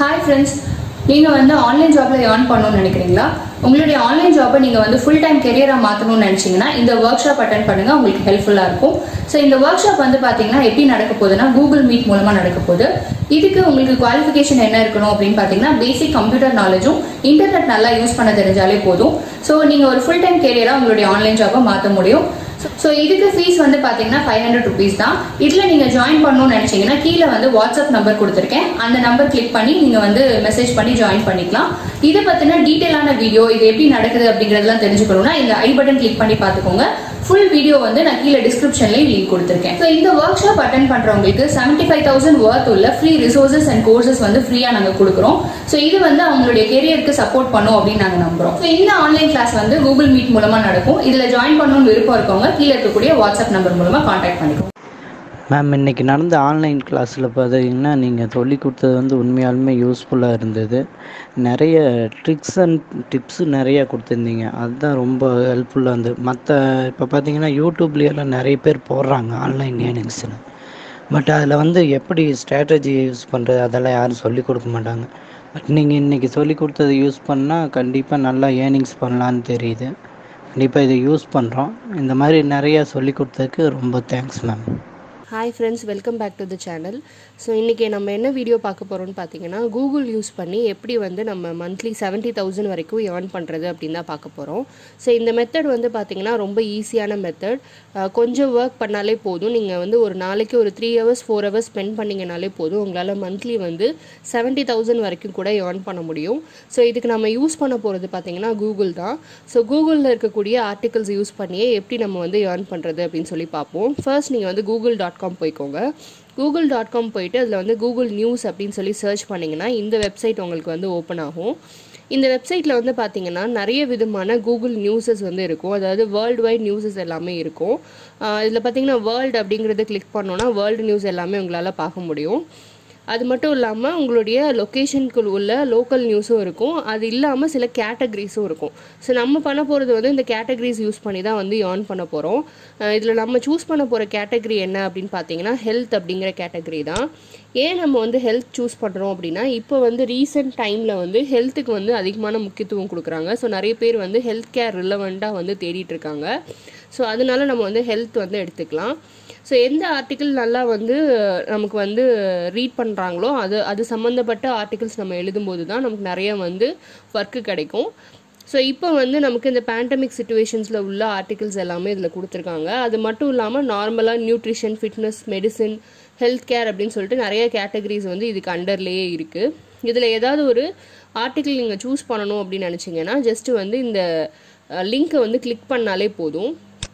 hi friends நீங்க வந்து online ஜாப்ல ஏர்ன் பண்ணணும்னு நினைக்கிறீங்களா உங்களுடைய ஆன்லைன் ஜாப்பை நீங்க வந்து ஃபுல் டைம் கெரியரா மாத்தணும்னு நினைச்சீங்கன்னா இந்த ஒர்க் ஷாப் அட்டன் பண்ணுங்க உங்களுக்கு ஹெல்ப்ஃபுல்லா இருக்கும் ஸோ இந்த ஒர்க் ஷாப் வந்து பாத்தீங்கன்னா எப்படி நடக்க போகுதுன்னா கூகுள் மீட் மூலமா நடக்க போகுது இதுக்கு உங்களுக்கு குவாலிஃபிகேஷன் என்ன இருக்கணும் அப்படின்னு பாத்தீங்கன்னா பேசிக் கம்ப்யூட்டர் நாலேஜும் இன்டர்நெட் நல்லா யூஸ் பண்ண தெரிஞ்சாலே போதும் ஸோ நீங்க ஒரு ஃபுல் டைம் கெரியரா உங்களுடைய ஆன்லைன் ஜாப்பை மாத்த முடியும் ஸோ இதுக்கு ஃபீஸ் வந்து பாத்தீங்கன்னா ஃபைவ் ஹண்ட்ரட் ருபீஸ் தான் இதுல நீங்க ஜாயின் பண்ணணும்னு நினைச்சீங்கன்னா கீழே வந்து வாட்ஸ்அப் நம்பர் கொடுத்துருக்கேன் அந்த நம்பர் கிளிக் பண்ணி நீங்க வந்து மெசேஜ் பண்ணி ஜாயின் பண்ணிக்கலாம் இதை பத்தின டீட்டெயிலான வீடியோ இது எப்படி நடக்குது அப்படிங்கறதெல்லாம் தெரிஞ்சுக்கணும்னா இந்த ஐ பட்டன் கிளிக் பண்ணி பாத்துக்கோங்க ஃபுல் வீடியோ வந்து நான் கீழே டிஸ்கிரிப்ஷன்லயும் லிங்க் கொடுத்துருக்கேன் ஸோ இந்த ஒர்க் ஷாப் அட்டன் பண்றவங்களுக்கு செவன்டி ஃபைவ் தௌசண்ட் ஒர்த் உள்ள ஃப்ரீ ரிசோர்சஸ் அண்ட் கோர்சஸ் வந்து ஃப்ரீயா நாங்க கொடுக்குறோம் ஸோ இது வந்து அவங்களுடைய கெரியருக்கு சப்போர்ட் பண்ணும் அப்படின்னு நாங்க நம்புறோம் ஸோ இந்த ஆன்லைன் கிளாஸ் வந்து கூகுள் மீட் மூலமா நடக்கும் இதுல ஜாயின் பண்ணணும்னு விருப்பம் இருக்கவங்க கீழே இருக்கக்கூடிய வாட்ஸ்அப் நம்பர் மூலமா கான்டாக்ட் பண்ணிக்கோங்க மேம் இன்றைக்கி நடந்த ஆன்லைன் கிளாஸில் பார்த்தீங்கன்னா நீங்கள் சொல்லி கொடுத்தது வந்து உண்மையாலுமே யூஸ்ஃபுல்லாக இருந்தது நிறைய ட்ரிக்ஸ் அண்ட் டிப்ஸு நிறைய கொடுத்துருந்தீங்க அதுதான் ரொம்ப ஹெல்ப்ஃபுல்லாக இருந்தது மற்ற இப்போ பார்த்தீங்கன்னா யூடியூப்லேயெல்லாம் நிறைய பேர் போடுறாங்க ஆன்லைன் ஏர்னிங்ஸில் பட் அதில் வந்து எப்படி ஸ்ட்ராட்டஜி யூஸ் பண்ணுறது அதெல்லாம் யாரும் சொல்லி கொடுக்க மாட்டாங்க பட் நீங்கள் இன்றைக்கி சொல்லி கொடுத்தது யூஸ் பண்ணால் கண்டிப்பாக நல்லா ஏர்னிங்ஸ் பண்ணலான்னு தெரியுது கண்டிப்பாக இதை யூஸ் பண்ணுறோம் இந்த மாதிரி நிறையா சொல்லி கொடுத்ததுக்கு ரொம்ப thanks ma'am hi friends welcome back to the channel so இன்றைக்கி நம்ம என்ன வீடியோ பார்க்க போகிறோம்னு பார்த்தீங்கன்னா கூகுள் யூஸ் பண்ணி எப்படி வந்து நம்ம மந்த்லி செவன்ட்டி தௌசண்ட் வரைக்கும் ஏர்ன் பண்ணுறது அப்படின்னு தான் பார்க்க போகிறோம் ஸோ இந்த மெத்தட் வந்து பார்த்தீங்கன்னா ரொம்ப ஈஸியான மெத்தட் கொஞ்சம் ஒர்க் பண்ணாலே போதும் நீங்கள் வந்து ஒரு நாளைக்கு ஒரு three hours four hours spend பண்ணிங்கனாலே போதும் உங்களால் மந்த்லி வந்து செவன்ட்டி தௌசண்ட் வரைக்கும் கூட ஏர்ன் பண்ண முடியும் ஸோ இதுக்கு நம்ம யூஸ் பண்ண போகிறது பார்த்தீங்கன்னா கூகுள் தான் ஸோ கூகுளில் இருக்கக்கூடிய ஆர்டிகல்ஸ் யூஸ் பண்ணியே எப்படி நம்ம வந்து ஏர்ன் பண்ணுறது அப்படின்னு சொல்லி பார்ப்போம் ஃபர்ஸ்ட் நீங்கள் வந்து கூகுள் டாட் காம் போய்க்கோங்க கூகுள் டாட் காம் போயிட்டு அதில் வந்து கூகுள் நியூஸ் அப்படின்னு சொல்லி சர்ச் பண்ணிங்கன்னா இந்த வெப்சைட் உங்களுக்கு வந்து ஓப்பன் ஆகும் இந்த வெப்சைட்டில் வந்து பார்த்தீங்கன்னா நிறைய விதமான கூகுள் நியூஸஸ் வந்து இருக்கும் அதாவது வேர்ல்டு வைட் நியூஸஸ் எல்லாமே இருக்கும் இதில் பார்த்தீங்கன்னா வேர்ல்டு அப்படிங்கிறத கிளிக் பண்ணோன்னா வேர்ல்டு நியூஸ் எல்லாமே உங்களால் பார்க்க முடியும் அது மட்டும் இல்லாமல் உங்களுடைய லொக்கேஷனுக்கு உள்ள லோக்கல் நியூஸும் இருக்கும் அது இல்லாமல் சில கேட்டகரிஸும் இருக்கும் ஸோ நம்ம பண்ண போகிறது வந்து இந்த கேட்டகரிஸ் யூஸ் பண்ணி தான் வந்து ஏர்ன் பண்ண போகிறோம் இதில் நம்ம சூஸ் பண்ண போகிற கேட்டகரி என்ன அப்படின்னு பார்த்தீங்கன்னா ஹெல்த் அப்படிங்கிற கேட்டகரி தான் ஏன் நம்ம வந்து ஹெல்த் சூஸ் பண்ணுறோம் அப்படின்னா இப்போ வந்து ரீசெண்ட் டைமில் வந்து ஹெல்த்துக்கு வந்து அதிகமான முக்கியத்துவம் கொடுக்குறாங்க ஸோ நிறைய பேர் வந்து ஹெல்த் கேர் ரிலவெண்ட்டாக வந்து தேடிட்டு இருக்காங்க ஸோ அதனால நம்ம வந்து ஹெல்த் வந்து எடுத்துக்கலாம் ஸோ எந்த ஆர்டிக்கிள் நல்லா வந்து நமக்கு வந்து ரீட் பண்ணுறாங்களோ அது அது சம்மந்தப்பட்ட ஆர்டிகல்ஸ் நம்ம எழுதும்போது தான் நமக்கு நிறைய வந்து ஒர்க்கு கிடைக்கும் ஸோ இப்போ வந்து நமக்கு இந்த பேண்டமிக் சுச்சுவேஷன்ஸில் உள்ள ஆர்டிகல்ஸ் எல்லாமே இதில் கொடுத்துருக்காங்க அது மட்டும் இல்லாமல் நார்மலாக nutrition fitness medicine health care அப்படின்னு சொல்லிட்டு நிறைய கேட்டகரிஸ் வந்து இதுக்கு அண்டர்லேயே இருக்குது இதில் ஏதாவது ஒரு ஆர்டிக்கிள் நீங்கள் சூஸ் பண்ணணும் அப்படின்னு நினச்சிங்கன்னா ஜஸ்ட்டு வந்து இந்த லிங்க்கை வந்து கிளிக் பண்ணாலே போதும்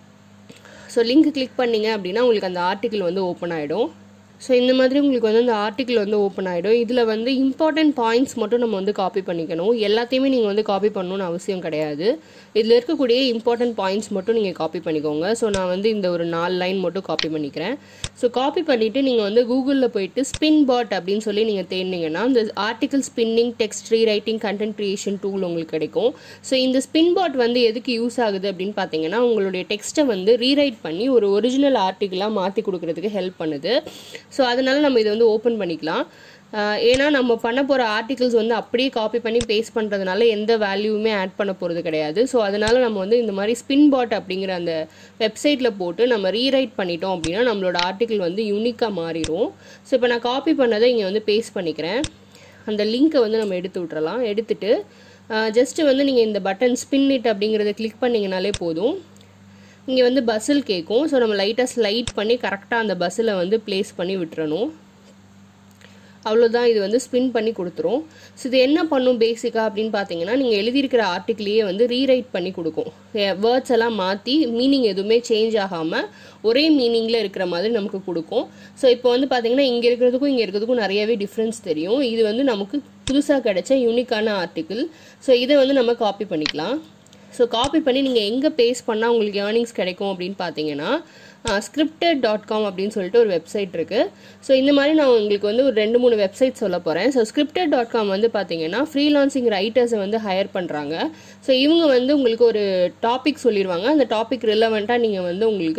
ஸோ லிங்க் கிளிக் பண்ணிங்க அப்படின்னா உங்களுக்கு அந்த ஆர்டிக்கிள் வந்து ஓப்பன் ஆகிடும் ஸோ இந்த மாதிரி உங்களுக்கு வந்து அந்த ஆர்டிக்கிள் வந்து ஓப்பன் ஆகிடும் இதில் வந்து இம்பார்ட்டன்ட் பாயிண்ட்ஸ் மட்டும் நம்ம வந்து காப்பி பண்ணிக்கணும் எல்லாத்தையுமே நீங்கள் வந்து காப்பி பண்ணணும்னு அவசியம் கிடையாது இதில் இருக்கக்கூடிய இம்பார்ட்டன்ட் பாயிண்ட்ஸ் மட்டும் நீங்கள் காப்பி பண்ணிக்கோங்க ஸோ நான் வந்து இந்த ஒரு நாலு லைன் மட்டும் காப்பி பண்ணிக்கிறேன் ஸோ காப்பி பண்ணிவிட்டு நீங்கள் வந்து கூகுளில் போயிட்டு ஸ்பின் பாட் அப்படின்னு சொல்லி நீங்கள் தேடினீங்கன்னா இந்த article spinning text rewriting content creation tool உங்களுக்கு கிடைக்கும் ஸோ இந்த ஸ்பின் பாட் வந்து எதுக்கு யூஸ் ஆகுது அப்படின்னு பார்த்தீங்கன்னா உங்களுடைய டெக்ஸ்ட்டை வந்து ரீரைட் பண்ணி ஒரு ஒரிஜினல் ஆர்டிக்கலாக மாற்றி கொடுக்கறதுக்கு ஹெல்ப் பண்ணுது ஸோ அதனால நம்ம இதை வந்து ஓப்பன் பண்ணிக்கலாம் ஏன்னா நம்ம பண்ண போகிற ஆர்டிகல்ஸ் வந்து அப்படியே காப்பி பண்ணி பேஸ்ட் பண்ணுறதுனால எந்த வேல்யூவுமே ஆட் பண்ண போகிறது கிடையாது ஸோ அதனால நம்ம வந்து இந்த மாதிரி ஸ்பின் பாட் அப்படிங்கிற அந்த வெப்சைட்டில் போட்டு நம்ம ரீரைட் பண்ணிட்டோம் அப்படின்னா நம்மளோட ஆர்டிக்கல் வந்து யூனிக்காக மாறிடும் ஸோ இப்போ நான் காப்பி பண்ணதை இங்கே வந்து பேஸ்ட் பண்ணிக்கிறேன் அந்த லிங்க்கை வந்து நம்ம எடுத்து விட்றலாம் எடுத்துட்டு ஜஸ்ட்டு வந்து நீங்கள் இந்த பட்டன் ஸ்பின் இட் அப்படிங்கிறத கிளிக் பண்ணிங்கனாலே போதும் இங்கே வந்து பஸ்ஸில் கேட்கும் ஸோ நம்ம லைட்டாக ஸ்லைட் பண்ணி கரெக்டாக அந்த பஸ்ஸில் வந்து ப்ளேஸ் பண்ணி விட்டுறணும் அவ்வளோதான் இது வந்து ஸ்பின் பண்ணி கொடுத்துரும் ஸோ இது என்ன பண்ணும் பேசிக்காக அப்படின்னு பார்த்தீங்கன்னா நீங்கள் எழுதியிருக்கிற ஆர்டிக்கிளையே வந்து ரீரைட் பண்ணி கொடுக்கும் வேர்ட்ஸ் எல்லாம் மாற்றி மீனிங் எதுவுமே சேஞ்ச் ஆகாமல் ஒரே மீனிங்கில் இருக்கிற மாதிரி நமக்கு கொடுக்கும் ஸோ இப்போ வந்து பார்த்தீங்கன்னா இங்கே இருக்கிறதுக்கும் இங்கே இருக்கிறதுக்கும் நிறையவே டிஃப்ரென்ஸ் தெரியும் இது வந்து நமக்கு புதுசாக கிடைச்ச யூனிக்கான ஆர்டிக்கிள் ஸோ இதை வந்து நம்ம காப்பி பண்ணிக்கலாம் ஸோ காப்பி பண்ணி நீங்கள் எங்கே பேஸ்ட் பண்ணால் உங்களுக்கு ஏர்னிங்ஸ் கிடைக்கும் அப்படின்னு பார்த்தீங்கன்னா ஸ்கிரிப்டட் டாட் காம் அப்படின்னு சொல்லிட்டு ஒரு வெப்சைட் இருக்குது ஸோ இந்த மாதிரி நான் உங்களுக்கு வந்து ஒரு ரெண்டு மூணு வெப்சைட் சொல்ல போகிறேன் ஸோ ஸ்கிரிப்டட் டாட் காம் வந்து பார்த்தீங்கன்னா ஃப்ரீலான்சிங் ரைட்டர்ஸை வந்து ஹையர் பண்ணுறாங்க ஸோ இவங்க வந்து உங்களுக்கு ஒரு டாபிக் சொல்லிடுவாங்க அந்த டாபிக் ரிலவெண்ட்டாக நீங்கள் வந்து உங்களுக்கு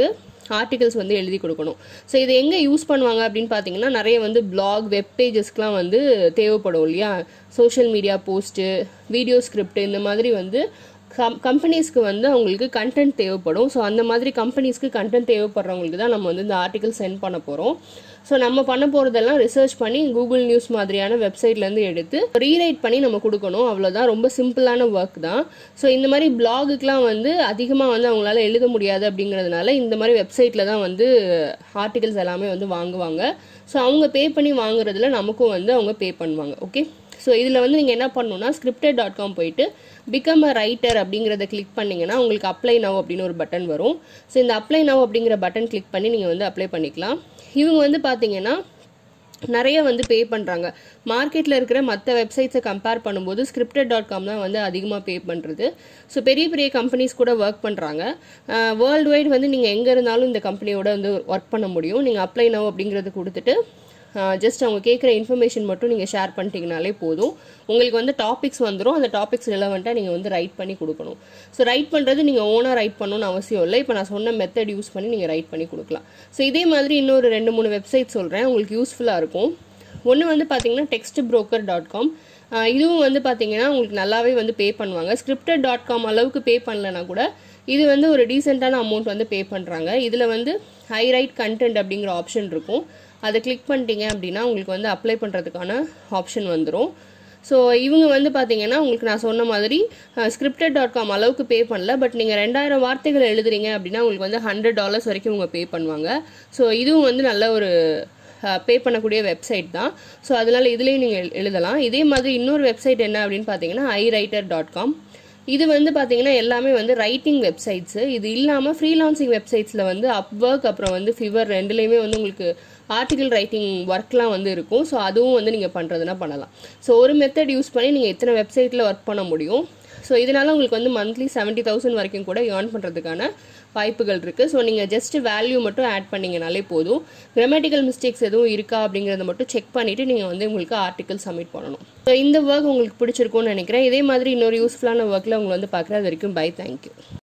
ஆர்டிகல்ஸ் வந்து எழுதி கொடுக்கணும் ஸோ இது எங்கே யூஸ் பண்ணுவாங்க அப்படின்னு பார்த்தீங்கன்னா நிறைய வந்து பிளாக் வெப் பேஜஸ்க்குலாம் வந்து தேவைப்படும் இல்லையா social media post video script இந்த மாதிரி வந்து கம் கம்பெனிஸ்க்கு வந்து அவங்களுக்கு கண்டென்ட் தேவைப்படும் ஸோ அந்த மாதிரி கம்பெனிஸ்க்கு கண்டென்ட் தேவைப்படுறவங்களுக்கு தான் நம்ம வந்து இந்த ஆர்டிகல் சென்ட் பண்ண போகிறோம் ஸோ நம்ம பண்ண போகிறதெல்லாம் ரிசர்ச் பண்ணி கூகுள் நியூஸ் மாதிரியான வெப்சைட்லேருந்து எடுத்து ரீரைட் பண்ணி நம்ம கொடுக்கணும் அவ்வளோதான் ரொம்ப சிம்பிளான ஒர்க் தான் ஸோ இந்த மாதிரி பிளாகுக்கெலாம் வந்து அதிகமாக வந்து அவங்களால எழுத முடியாது அப்படிங்கிறதுனால இந்த மாதிரி வெப்சைட்டில் தான் வந்து ஆர்டிகல்ஸ் எல்லாமே வந்து வாங்குவாங்க ஸோ அவங்க பே பண்ணி வாங்குறதுல நமக்கும் வந்து அவங்க பே பண்ணுவாங்க ஓகே ஸோ இதில் வந்து நீங்கள் என்ன பண்ணணும்னா ஸ்கிரிப்டட் டாட் காம் போயிட்டு பிகம் அ ரைட்டர் அப்படிங்கிறத கிளிக் பண்ணிங்கன்னா உங்களுக்கு அப்ளை நவ் அப்படின்னு ஒரு பட்டன் வரும் ஸோ இந்த அப்ளை நவ் அப்படிங்கிற பட்டன் கிளிக் பண்ணி நீங்கள் வந்து அப்ளை பண்ணிக்கலாம் இவங்க வந்து பார்த்தீங்கன்னா நிறைய வந்து பே பண்ணுறாங்க மார்க்கெட்டில் இருக்கிற மற்ற வெப்சைட்ஸை கம்பேர் பண்ணும்போது ஸ்கிரிப்டட் டாட் காம் தான் வந்து அதிகமாக பே பண்ணுறது ஸோ பெரிய பெரிய கம்பெனிஸ் கூட ஒர்க் பண்ணுறாங்க வேர்ல்டு வைட் வந்து நீங்கள் எங்கே இருந்தாலும் இந்த கம்பெனியோட வந்து ஒர்க் பண்ண முடியும் நீங்கள் அப்ளை நவ் அப்படிங்கிறது கொடுத்துட்டு ஜஸ்ட் அவங்க கேட்குற இன்ஃபர்மேஷன் மட்டும் நீங்கள் ஷேர் பண்ணிட்டீங்கனாலே போதும் உங்களுக்கு வந்து டாபிக்ஸ் வந்துடும் அந்த டாபிக்ஸ் ரிலவெண்ட்டாக நீங்கள் வந்து ரைட் பண்ணி கொடுக்கணும் ஸோ ரைட் பண்ணுறது நீங்கள் ஓனாக ரைட் பண்ணணும்னு அவசியம் இல்லை இப்போ நான் சொன்ன மெத்தட் யூஸ் பண்ணி நீங்கள் ரைட் பண்ணி கொடுக்கலாம் ஸோ இதே மாதிரி இன்னொரு ரெண்டு மூணு வெப்சைட் சொல்கிறேன் உங்களுக்கு யூஸ்ஃபுல்லாக இருக்கும் ஒன்று வந்து பார்த்தீங்கன்னா டெக்ஸ்ட் ப்ரோக்கர் டாட் காம் இதுவும் வந்து பார்த்தீங்கன்னா உங்களுக்கு நல்லாவே வந்து பே பண்ணுவாங்க ஸ்கிரிப்டட் டாட் காம் அளவுக்கு பே பண்ணலனா கூட இது வந்து ஒரு டீசெண்டான அமௌண்ட் வந்து பே பண்ணுறாங்க இதில் வந்து ஹை ரைட் கண்டென்ட் அப்படிங்கிற ஆப்ஷன் இருக்கும் அதை கிளிக் பண்ணிட்டீங்க அப்படின்னா உங்களுக்கு வந்து அப்ளை பண்ணுறதுக்கான ஆப்ஷன் வந்துடும் ஸோ இவங்க வந்து பார்த்தீங்கன்னா உங்களுக்கு நான் சொன்ன மாதிரி ஸ்கிரிப்டட் டாட் காம் அளவுக்கு பே பண்ணல பட் நீங்கள் ரெண்டாயிரம் வார்த்தைகள் எழுதுறீங்க அப்படின்னா உங்களுக்கு வந்து ஹண்ட்ரட் டாலர்ஸ் வரைக்கும் உங்க பே பண்ணுவாங்க ஸோ இதுவும் வந்து நல்ல ஒரு பே பண்ணக்கூடிய வெப்சைட் தான் ஸோ அதனால இதுலேயும் நீங்கள் எழுதலாம் இதே மாதிரி இன்னொரு வெப்சைட் என்ன அப்படின்னு பார்த்தீங்கன்னா ஐ ரைட்டர் டாட் காம் இது வந்து பார்த்தீங்கன்னா எல்லாமே வந்து ரைட்டிங் வெப்சைட்ஸு இது இல்லாமல் ஃப்ரீலான்சிங் வெப்சைட்ஸில் வந்து அப்ஒர்க் அப்புறம் வந்து ஃபிவர் ரெண்டுலேயுமே வந்து உங்களுக்கு ஆர்டிகல் ரைட்டிங் ஒர்க்லாம் வந்து இருக்கும் ஸோ அதுவும் வந்து நீங்கள் பண்ணுறதுனா பண்ணலாம் ஸோ ஒரு மெத்தட் யூஸ் பண்ணி நீங்கள் எத்தனை வெப்சைட்டில் ஒர்க் பண்ண முடியும் ஸோ இதனால உங்களுக்கு வந்து மந்த்லி செவன்ட்டி தௌசண்ட் வரைக்கும் கூட ஏர்ன் பண்ணுறதுக்கான வாய்ப்புகள் இருக்குது ஸோ நீங்கள் ஜஸ்ட் வேல்யூ மட்டும் ஆட் பண்ணிங்கனாலே போதும் கிராமட்டிக்கல் மிஸ்டேக்ஸ் எதுவும் இருக்கா அப்படிங்கிறத மட்டும் செக் பண்ணிவிட்டு நீங்கள் வந்து உங்களுக்கு ஆர்டிக்கல் சப்மிட் பண்ணணும் ஸோ இந்த ஒர்க் உங்களுக்கு பிடிச்சிருக்கும்னு நினைக்கிறேன் இதே மாதிரி இன்னொரு யூஸ்ஃபுல்லான ஒர்க்கில் உங்களை வந்து பார்க்குறது வரைக்கும் பை தேங்க்யூ